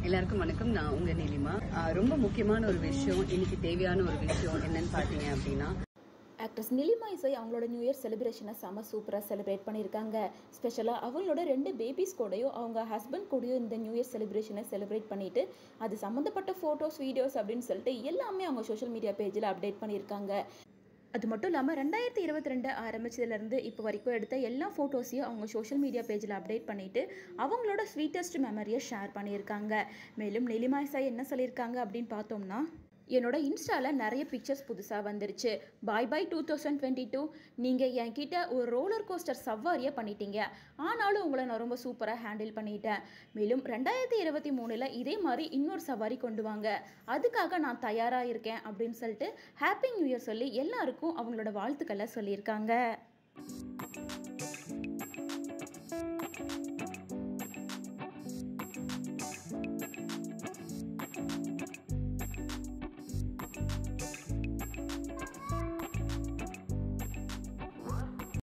எல்லாருக்கும் வணக்கம் நான் உங்க நீலிமா ஆஹ் ரொம்ப முக்கியமான ஒரு விஷயம் இன்னைக்கு தேவையான ஒரு விஷயம் என்னன்னு பாத்தீங்க அப்படின்னா ஆக்ட்ரஸ் நிலிமா இசை அவங்களோட நியூ இயர் செலிப்ரேஷனை செம சூப்பராக செலிப்ரேட் பண்ணியிருக்காங்க ஸ்பெஷலாக அவங்களோட ரெண்டு பேபிஸ் கூடயும் அவங்க ஹஸ்பண்ட் கூடயும் இந்த நியூ இயர் செலிப்ரேஷனை செலிப்ரேட் பண்ணிட்டு அது சம்மந்தப்பட்ட ஃபோட்டோஸ் வீடியோஸ் அப்படின்னு சொல்லிட்டு எல்லாமே அவங்க சோஷியல் மீடியா பேஜில் அப்டேட் பண்ணியிருக்காங்க அது மட்டும் இல்லாமல் ரெண்டாயிரத்தி இருபத்தி ரெண்டு ஆரம்பிச்சதுலேருந்து இப்போ வரைக்கும் எடுத்த எல்லா ஃபோட்டோஸையும் அவங்க சோஷியல் மீடியா பேஜில் அப்டேட் பண்ணிவிட்டு அவங்களோட ஸ்வீட்டஸ்ட் மெமரியை ஷேர் பண்ணியிருக்காங்க மேலும் நிலிமா இசை என்ன சொல்லியிருக்காங்க அப்படின்னு பார்த்தோம்னா என்னோட இன்ஸ்டாவில் நிறைய பிக்சர்ஸ் புதுசாக வந்துருச்சு bye bye two thousand twenty two நீங்கள் என்கிட்ட ஒரு ரோலர் கோஸ்டர் சவாரியை பண்ணிட்டீங்க ஆனாலும் உங்களை நான் ரொம்ப சூப்பராக ஹேண்டில் பண்ணிட்டேன் மேலும் ரெண்டாயிரத்தி இருபத்தி மூணில் இதே மாதிரி இன்னொரு சவாரி கொண்டு வாங்க அதுக்காக நான் தயாராக இருக்கேன் அப்படின்னு சொல்லிட்டு ஹாப்பி நியூ இயர் சொல்லி எல்லாருக்கும் அவங்களோட வாழ்த்துக்களை சொல்லியிருக்காங்க